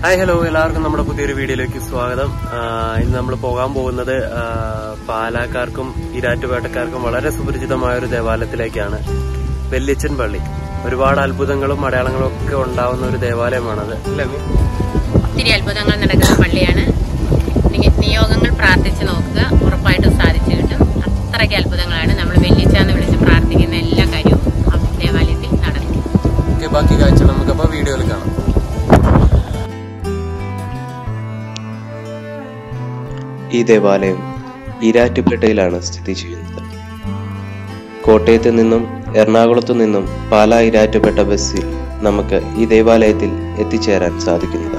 Hi hello എല്ലാവർക്കും നമ്മുടെ പുതിയൊരു വീഡിയോയിലേക്ക് സ്വാഗതം ആ, ഇന്ന് നമ്മൾ പോകാൻ പോകുന്നത് ആ, പാലാക്കാർക്കും ഇരാറ്റുപേട്ടക്കാർക്കും വളരെ സുപരിചിതമായ ഒരു ദേവാലയത്തിലേക്കാണ് വെല്ലിച്ചൻ പള്ളി ഒരുപാട് അത്ഭുതങ്ങളും അടയാളങ്ങളും ഒക്കെ ഉണ്ടാവുന്ന ഒരു ദേവാലയമാണത് അല്ലേ അമ്മി? ഒത്തിരി അത്ഭുതങ്ങൾ നടക്കുന്ന പള്ളിയാണ് നിങ്ങ- നിയോഗങ്ങൾ പ്രാർത്ഥിച്ച് നോക്കുക ഉറപ്പായിട്ടും സാധിച്ചു കിട്ടും അത്രയ്ക്ക് അത്ഭുതങ്ങളാണ് നമ്മൾ വെല്ലിച്ചാന്ന് വിളിച്ച് പ്രാർത്ഥിക്കുന്ന എല്ലാ കാര്യവും ആ ദേവാലയത്തിൽ നടക്കും ഓക്കെ ബാക്കി കാഴ്ച നമുക്കപ്പോൾ വീഡിയോയിൽ കാണാം ഈ ദേവാലയം ഈരാറ്റുപേട്ടയിലാണ് സ്ഥിതി ചെയ്യുന്നത് കോട്ടയത്ത് നിന്നും എറണാകുളത്തു നിന്നും പാലാ ഈരാറ്റുപേട്ട ബസ്സിൽ നമുക്ക് ഈ ദേവാലയത്തിൽ എത്തിച്ചേരാൻ സാധിക്കുന്നതാണ്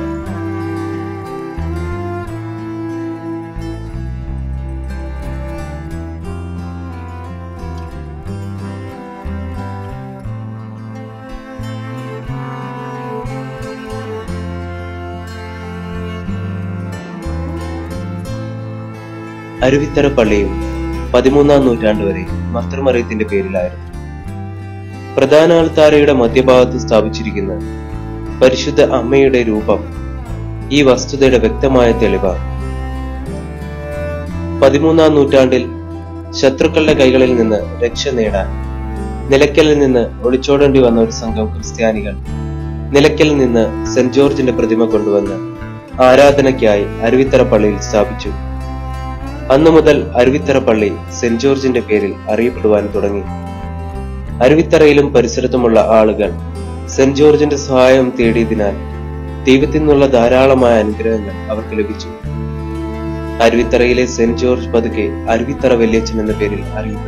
അരുവിത്തറ പള്ളിയും പതിമൂന്നാം നൂറ്റാണ്ട് വരെ മർത്തമറിയത്തിന്റെ പേരിലായിരുന്നു പ്രധാന ആൾത്താരയുടെ മധ്യഭാഗത്ത് സ്ഥാപിച്ചിരിക്കുന്ന പരിശുദ്ധ അമ്മയുടെ രൂപം ഈ വസ്തുതയുടെ വ്യക്തമായ തെളിവാണ് പതിമൂന്നാം നൂറ്റാണ്ടിൽ ശത്രുക്കളുടെ കൈകളിൽ നിന്ന് രക്ഷ നേടാൻ നിലയ്ക്കലിൽ നിന്ന് ഒളിച്ചോടേണ്ടി വന്ന ഒരു സംഘം ക്രിസ്ത്യാനികൾ നിലയ്ക്കലിൽ നിന്ന് സെന്റ് ജോർജിന്റെ പ്രതിമ കൊണ്ടുവന്ന് ആരാധനയ്ക്കായി അരുവിത്തറ പള്ളിയിൽ സ്ഥാപിച്ചു അന്നു മുതൽ അരുവിത്തറ പള്ളി സെന്റ് ജോർജിന്റെ പേരിൽ അറിയപ്പെടുവാൻ തുടങ്ങി അരുവിത്തറയിലും പരിസരത്തുമുള്ള ആളുകൾ സെന്റ് ജോർജിന്റെ സഹായം തേടിയതിനാൽ ദൈവത്തിൽ നിന്നുള്ള ധാരാളമായ അനുഗ്രഹങ്ങൾ അവർക്ക് ലഭിച്ചു അരുവിത്തറയിലെ സെന്റ് ജോർജ് പതുക്കെ അരുവിത്തറ വല്യച്ഛൻ എന്ന പേരിൽ അറിയപ്പെട്ടു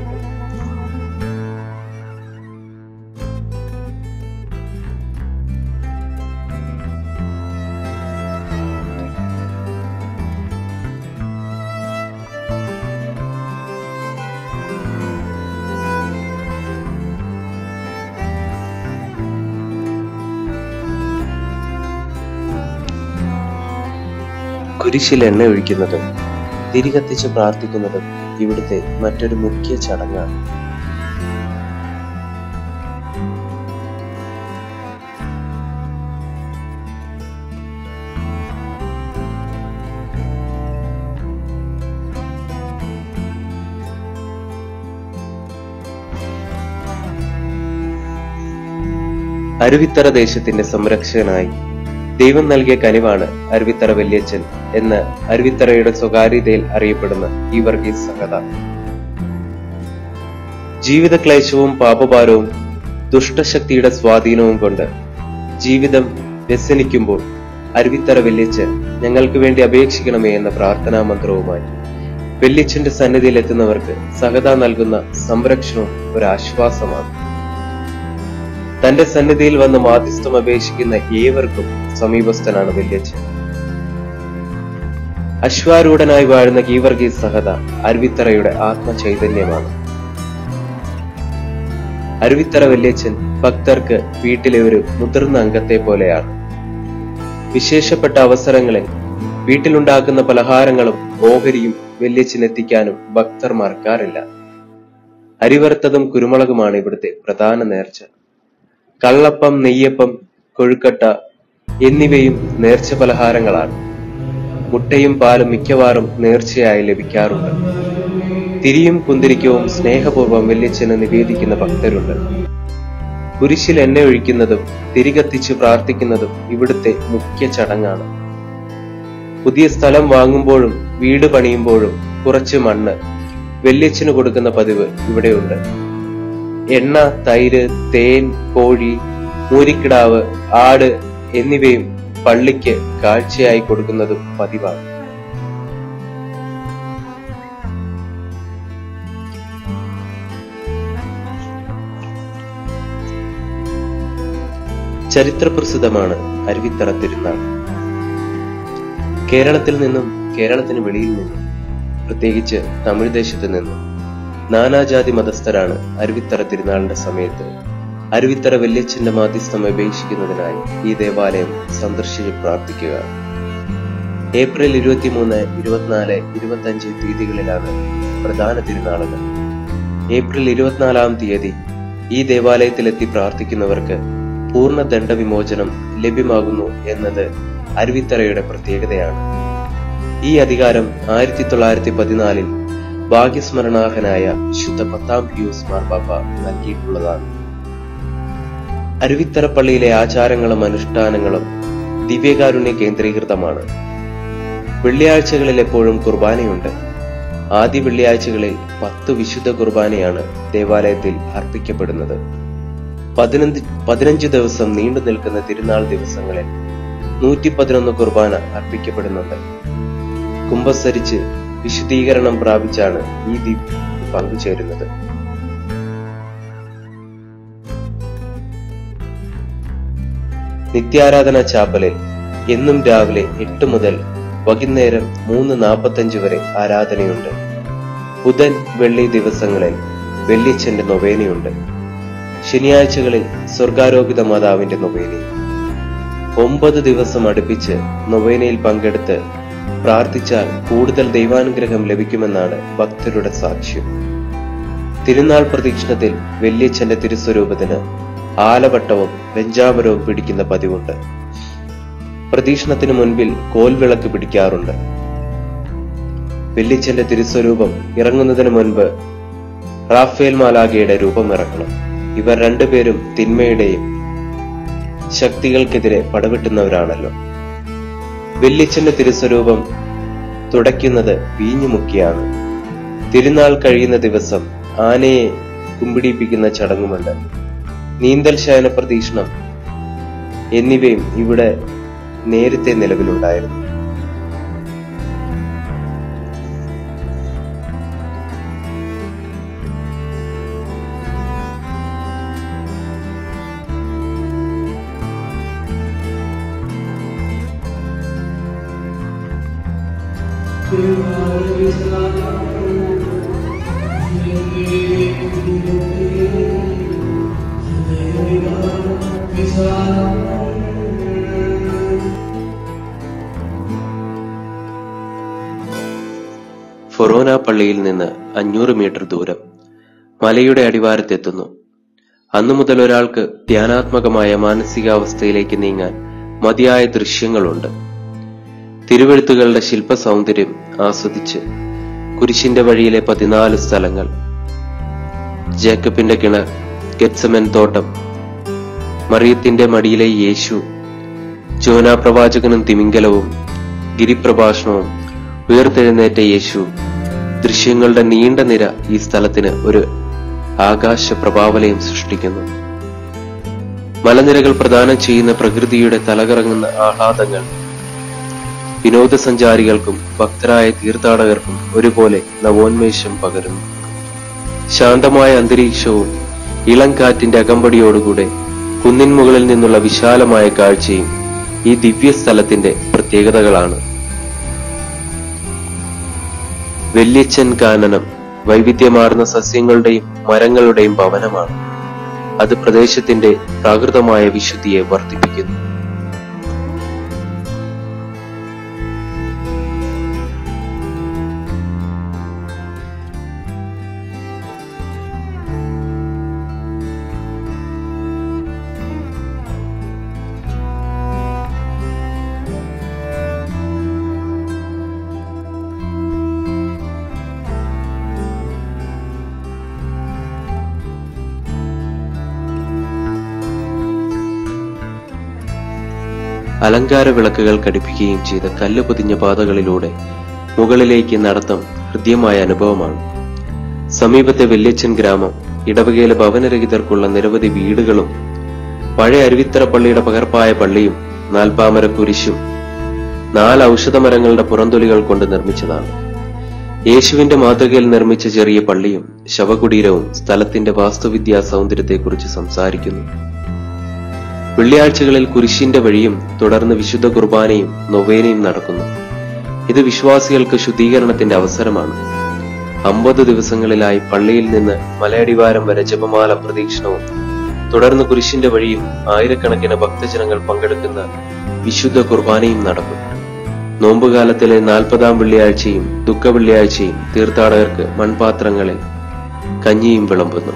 കുരിശിൽ എണ്ണ ഒഴിക്കുന്നതും തിരികത്തിച്ച് പ്രാർത്ഥിക്കുന്നതും ഇവിടുത്തെ മറ്റൊരു മുഖ്യ ചടങ്ങാണ് അരുവിത്തറ ദേശത്തിന്റെ സംരക്ഷകനായി ദൈവം നൽകിയ കനിവാണ് അരുവിത്തറ വല്യച്ഛൻ എന്ന് അരുവിത്തറയുടെ സ്വകാര്യതയിൽ അറിയപ്പെടുന്ന ഈ വർഗീസ് സഹത ജീവിത ക്ലേശവും പാപഭാരവും ദുഷ്ടശക്തിയുടെ സ്വാധീനവും കൊണ്ട് ജീവിതം വ്യസനിക്കുമ്പോൾ അരുവിത്തറ വല്യച്ഛൻ ഞങ്ങൾക്ക് വേണ്ടി അപേക്ഷിക്കണമേ എന്ന പ്രാർത്ഥനാ മന്ത്രവുമായി വല്യച്ഛന്റെ സന്നിധിയിൽ എത്തുന്നവർക്ക് സഹത നൽകുന്ന സംരക്ഷണവും ഒരു ആശ്വാസമാണ് തന്റെ സന്നിധിയിൽ വന്ന് മാധ്യസ്ഥം അപേക്ഷിക്കുന്ന ഏവർക്കും സമീപസ്ഥനാണ് വല്യച്ഛൻ അശ്വാരൂഢനായി വാഴുന്ന ഗീവർഗീസ് സഹത അരുവിത്തറയുടെ ആത്മചൈതന്യമാണ് അരുവിത്തറ വല്യച്ഛൻ ഭക്തർക്ക് വീട്ടിലെ ഒരു മുതിർന്ന അംഗത്തെ പോലെയാണ് വിശേഷപ്പെട്ട അവസരങ്ങളിൽ വീട്ടിലുണ്ടാക്കുന്ന പലഹാരങ്ങളും ഓഹരിയും വല്യച്ഛൻ എത്തിക്കാനും ഭക്തർ മറക്കാറില്ല അരിവറുത്തതും കുരുമുളകുമാണ് ഇവിടുത്തെ പ്രധാന നേർച്ച കള്ളപ്പം നെയ്യപ്പം കൊഴുക്കട്ട എന്നിവയും നേർച്ച പലഹാരങ്ങളാണ് മുട്ടയും പാലും മിക്കവാറും നേർച്ചയായി ലഭിക്കാറുണ്ട് തിരിയും കുന്തിരിക്കവും സ്നേഹപൂർവ്വം വല്യച്ഛന് നിവേദിക്കുന്ന ഭക്തരുണ്ട് കുരിശിൽ എണ്ണ ഒഴിക്കുന്നതും തിരികത്തിച്ച് പ്രാർത്ഥിക്കുന്നതും ഇവിടുത്തെ മുഖ്യ ചടങ്ങാണ് പുതിയ സ്ഥലം വാങ്ങുമ്പോഴും വീട് പണിയുമ്പോഴും കുറച്ച് മണ്ണ് വല്യച്ഛന് കൊടുക്കുന്ന പതിവ് ഇവിടെയുണ്ട് എണ്ണ തൈര് തേൻ കോഴി മൂരിക്കിടാവ് ആട് എന്നിവയും പള്ളിക്ക് കാഴ്ചയായി കൊടുക്കുന്നതും പതിവാണ് ചരിത്രപ്രസിദ്ധമാണ് അരുവിത്തറ തിരുനാൾ കേരളത്തിൽ നിന്നും കേരളത്തിന് വെളിയിൽ നിന്നും പ്രത്യേകിച്ച് തമിഴ് ദേശത്ത് നിന്നും നാനാജാതി മതസ്ഥരാണ് അരുവിത്തറ തിരുനാളിന്റെ സമയത്ത് അരുവിത്തറ വല്യച്ഛന്റെ മാധ്യസ്ഥം അപേക്ഷിക്കുന്നതിനായി ഈ ദേവാലയം സന്ദർശിച്ച് പ്രാർത്ഥിക്കുക ഏപ്രിൽ ഇരുപത്തിമൂന്ന് ഇരുപത്തിനാല് ഇരുപത്തഞ്ച് തീയതികളിലാണ് പ്രധാന തിരുനാളുകൾ ഏപ്രിൽ ഇരുപത്തിനാലാം തീയതി ഈ ദേവാലയത്തിലെത്തി പ്രാർത്ഥിക്കുന്നവർക്ക് പൂർണ്ണ ദണ്ഡവിമോചനം ലഭ്യമാകുന്നു എന്നത് അരുവിത്തറയുടെ പ്രത്യേകതയാണ് ഈ അധികാരം ആയിരത്തി തൊള്ളായിരത്തി പതിനാലിൽ ഭാഗ്യസ്മരണാർഹനായ വിശുദ്ധ പത്താം പിയൂസ് മാർപ്പാപ്പ നൽകിയിട്ടുള്ളതാണ് അരുവിത്തറ പള്ളിയിലെ ആചാരങ്ങളും അനുഷ്ഠാനങ്ങളും ദിവ്യകാരുണ്യ കേന്ദ്രീകൃതമാണ് വെള്ളിയാഴ്ചകളിൽ എപ്പോഴും കുർബാനയുണ്ട് ആദ്യ വെള്ളിയാഴ്ചകളിൽ പത്ത് വിശുദ്ധ കുർബാനയാണ് ദേവാലയത്തിൽ അർപ്പിക്കപ്പെടുന്നത് പതിനഞ്ച് പതിനഞ്ച് ദിവസം നീണ്ടു നിൽക്കുന്ന തിരുനാൾ ദിവസങ്ങളിൽ നൂറ്റി പതിനൊന്ന് കുർബാന അർപ്പിക്കപ്പെടുന്നുണ്ട് കുംഭസരിച്ച് വിശുദ്ധീകരണം പ്രാപിച്ചാണ് ഈ ദ്വീപ് പങ്കുചേരുന്നത് നിത്യാരാധന ചാപ്പലിൽ എന്നും രാവിലെ എട്ട് മുതൽ വൈകുന്നേരം മൂന്ന് നാൽപ്പത്തഞ്ച് വരെ ആരാധനയുണ്ട് ബുധൻ വെള്ളി ദിവസങ്ങളിൽ വെള്ളിച്ചന്റെ നൊവേനയുണ്ട് ശനിയാഴ്ചകളിൽ സ്വർഗാരോപിത മാതാവിന്റെ നൊവേനയും ഒമ്പത് ദിവസം അടുപ്പിച്ച് നൊവേനയിൽ പങ്കെടുത്ത് പ്രാർത്ഥിച്ചാൽ കൂടുതൽ ദൈവാനുഗ്രഹം ലഭിക്കുമെന്നാണ് ഭക്തരുടെ സാക്ഷ്യം തിരുനാൾ പ്രദക്ഷിണത്തിൽ വെള്ളിയച്ഛന്റെ തിരുസ്വരൂപത്തിന് ആലവട്ടവും വെഞ്ചാമരവും പിടിക്കുന്ന പതിവുണ്ട് പ്രദക്ഷിണത്തിന് മുൻപിൽ കോൽവിളക്ക് പിടിക്കാറുണ്ട് വെള്ളിച്ചന്റെ തിരുസ്വരൂപം ഇറങ്ങുന്നതിന് മുൻപ് റാഫേൽ മാലാഗയുടെ രൂപം ഇറക്കണം ഇവർ രണ്ടുപേരും തിന്മയുടെയും ശക്തികൾക്കെതിരെ പടവെട്ടുന്നവരാണല്ലോ വെള്ളിച്ചന്റെ തിരുസ്വരൂപം തുടയ്ക്കുന്നത് വീഞ്ഞുമുക്കിയാണ് തിരുനാൾ കഴിയുന്ന ദിവസം ആനയെ കുമ്പിടിപ്പിക്കുന്ന ചടങ്ങുമുണ്ട് നീന്തൽ ശയന പ്രതീക്ഷണം എന്നിവയും ഇവിടെ നേരത്തെ നിലവിലുണ്ടായിരുന്നു ഫൊറോന പള്ളിയിൽ നിന്ന് അഞ്ഞൂറ് മീറ്റർ ദൂരം മലയുടെ അടിവാരത്തെത്തുന്നു അന്നു മുതൽ ഒരാൾക്ക് ധ്യാനാത്മകമായ മാനസികാവസ്ഥയിലേക്ക് നീങ്ങാൻ മതിയായ ദൃശ്യങ്ങളുണ്ട് തിരുവെഴുത്തുകളുടെ ശില്പ സൗന്ദര്യം ആസ്വദിച്ച് കുരിശിന്റെ വഴിയിലെ പതിനാല് സ്ഥലങ്ങൾ ജേക്കബിന്റെ കിണർ ഗെറ്റ്സമൻ തോട്ടം മറിയത്തിന്റെ മടിയിലെ യേശു ജോനാ പ്രവാചകനും തിമിംഗലവും ഗിരിപ്രഭാഷണവും ഉയർത്തെഴുന്നേറ്റ യേശു ദൃശ്യങ്ങളുടെ നീണ്ട നിര ഈ സ്ഥലത്തിന് ഒരു ആകാശ പ്രഭാവലയം സൃഷ്ടിക്കുന്നു മലനിരകൾ പ്രദാനം ചെയ്യുന്ന പ്രകൃതിയുടെ തലകറങ്ങുന്ന ആഹ്ലാദങ്ങൾ വിനോദസഞ്ചാരികൾക്കും ഭക്തരായ തീർത്ഥാടകർക്കും ഒരുപോലെ നവോന്മേഷം പകരുന്നു ശാന്തമായ അന്തരീക്ഷവും ഇളം കാറ്റിന്റെ അകമ്പടിയോടുകൂടെ കുന്നിൻ മുകളിൽ നിന്നുള്ള വിശാലമായ കാഴ്ചയും ഈ ദിവ്യ സ്ഥലത്തിന്റെ പ്രത്യേകതകളാണ് വല്യച്ഛൻ കാനനം വൈവിധ്യമാർന്ന സസ്യങ്ങളുടെയും മരങ്ങളുടെയും ഭവനമാണ് അത് പ്രദേശത്തിന്റെ പ്രാകൃതമായ വിശുദ്ധിയെ വർദ്ധിപ്പിക്കുന്നു അലങ്കാര വിളക്കുകൾ ഘടിപ്പിക്കുകയും ചെയ്ത കല്ല് പൊതിഞ്ഞ പാതകളിലൂടെ മുകളിലേക്ക് നടത്തം ഹൃദ്യമായ അനുഭവമാണ് സമീപത്തെ വല്യച്ഛൻ ഗ്രാമം ഇടവകയിലെ ഭവനരഹിതർക്കുള്ള നിരവധി വീടുകളും പഴയ അരുവിത്തറ പള്ളിയുടെ പകർപ്പായ പള്ളിയും നാൽപ്പാമര കുരിശും നാല് ഔഷധമരങ്ങളുടെ പുറന്തൊലികൾ കൊണ്ട് നിർമ്മിച്ചതാണ് യേശുവിന്റെ മാതൃകയിൽ നിർമ്മിച്ച ചെറിയ പള്ളിയും ശവകുടീരവും സ്ഥലത്തിന്റെ വാസ്തുവിദ്യാ സൗന്ദര്യത്തെക്കുറിച്ച് സംസാരിക്കുന്നു വെള്ളിയാഴ്ചകളിൽ കുരിശിന്റെ വഴിയും തുടർന്ന് വിശുദ്ധ കുർബാനയും നൊവേനയും നടക്കുന്നു ഇത് വിശ്വാസികൾക്ക് ശുദ്ധീകരണത്തിന്റെ അവസരമാണ് അമ്പത് ദിവസങ്ങളിലായി പള്ളിയിൽ നിന്ന് മലയടിവാരം വരെ ജപമാല പ്രദക്ഷിണവും തുടർന്ന് കുരിശിന്റെ വഴിയും ആയിരക്കണക്കിന് ഭക്തജനങ്ങൾ പങ്കെടുക്കുന്ന വിശുദ്ധ കുർബാനയും നടക്കും നോമ്പുകാലത്തിലെ നാൽപ്പതാം വെള്ളിയാഴ്ചയും ദുഃഖ വെള്ളിയാഴ്ചയും തീർത്ഥാടകർക്ക് മൺപാത്രങ്ങളിൽ കഞ്ഞിയും വിളമ്പുന്നു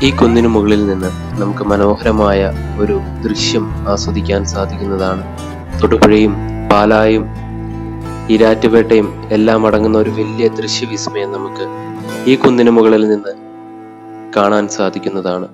ഈ കുന്നിനു മുകളിൽ നിന്ന് നമുക്ക് മനോഹരമായ ഒരു ദൃശ്യം ആസ്വദിക്കാൻ സാധിക്കുന്നതാണ് തൊടുപുഴയും പാലായും ഈരാറ്റുപേട്ടയും എല്ലാം അടങ്ങുന്ന ഒരു വലിയ ദൃശ്യവിസ്മയം നമുക്ക് ഈ കുന്നിനു മുകളിൽ നിന്ന് കാണാൻ സാധിക്കുന്നതാണ്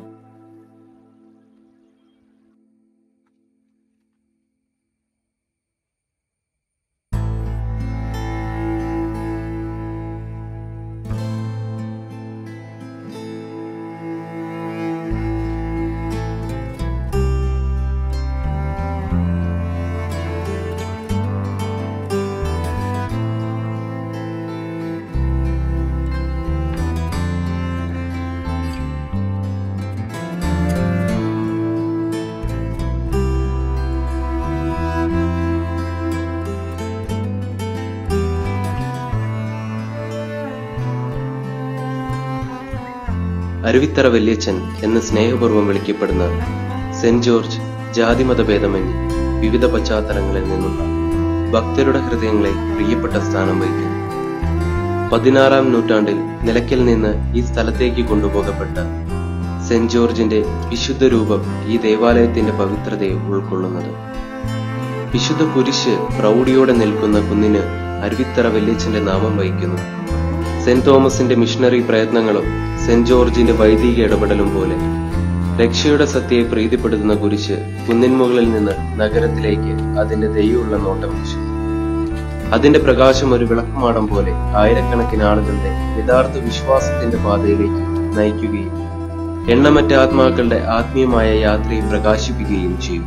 അരുവിത്തറ വല്യച്ഛൻ എന്ന് സ്നേഹപൂർവ്വം വിളിക്കപ്പെടുന്ന സെന്റ് ജോർജ് ജാതിമത ഭേദമന്യേ വിവിധ പശ്ചാത്തലങ്ങളിൽ നിന്നുള്ള ഭക്തരുടെ ഹൃദയങ്ങളെ പ്രിയപ്പെട്ട സ്ഥാനം വഹിക്കുന്നു പതിനാറാം നൂറ്റാണ്ടിൽ നിലയ്ക്കൽ നിന്ന് ഈ സ്ഥലത്തേക്ക് കൊണ്ടുപോകപ്പെട്ട സെന്റ് ജോർജിന്റെ വിശുദ്ധ രൂപം ഈ ദേവാലയത്തിന്റെ പവിത്രതയെ ഉൾക്കൊള്ളുന്നത് വിശുദ്ധ കുരിശ് പ്രൗഢിയോടെ നിൽക്കുന്ന കുന്നിന് അരുവിത്തറ വല്യച്ഛന്റെ നാമം വഹിക്കുന്നു സെന്റ് തോമസിന്റെ മിഷണറി പ്രയത്നങ്ങളും സെന്റ് ജോർജിന്റെ വൈദിക ഇടപെടലും പോലെ രക്ഷയുടെ സത്യയെ പ്രീതിപ്പെടുത്തുന്ന കുരിശ് കുന്നിൻമുകളിൽ നിന്ന് നഗരത്തിലേക്ക് അതിന്റെ ദൈവമുള്ള നോട്ടം വീശു അതിന്റെ പ്രകാശം ഒരു വിളക്കുമാടം പോലെ ആയിരക്കണക്കിന് ആളുകളുടെ യഥാർത്ഥ വിശ്വാസത്തിന്റെ പാതയിലേക്ക് നയിക്കുകയും എണ്ണമറ്റ ആത്മാക്കളുടെ ആത്മീയമായ യാത്രയെ പ്രകാശിപ്പിക്കുകയും ചെയ്യും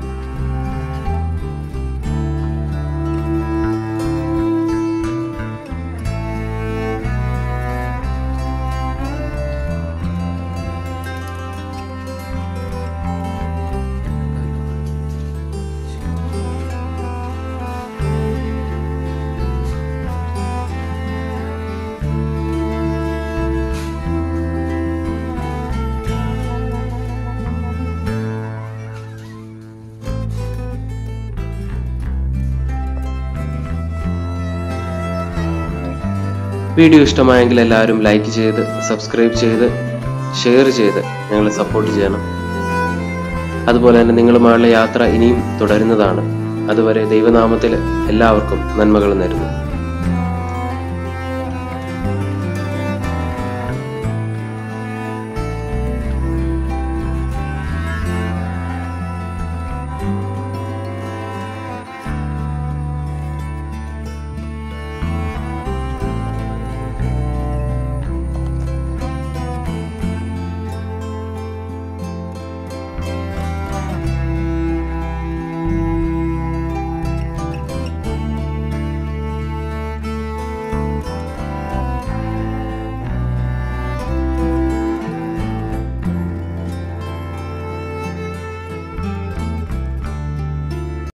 വീഡിയോ ഇഷ്ടമായെങ്കിൽ എല്ലാവരും ലൈക്ക് ചെയ്ത് സബ്സ്ക്രൈബ് ചെയ്ത് ഷെയർ ചെയ്ത് ഞങ്ങളെ സപ്പോർട്ട് ചെയ്യണം അതുപോലെ തന്നെ നിങ്ങളുമായുള്ള യാത്ര ഇനിയും തുടരുന്നതാണ് അതുവരെ ദൈവനാമത്തിൽ എല്ലാവർക്കും നന്മകൾ നേരുന്നു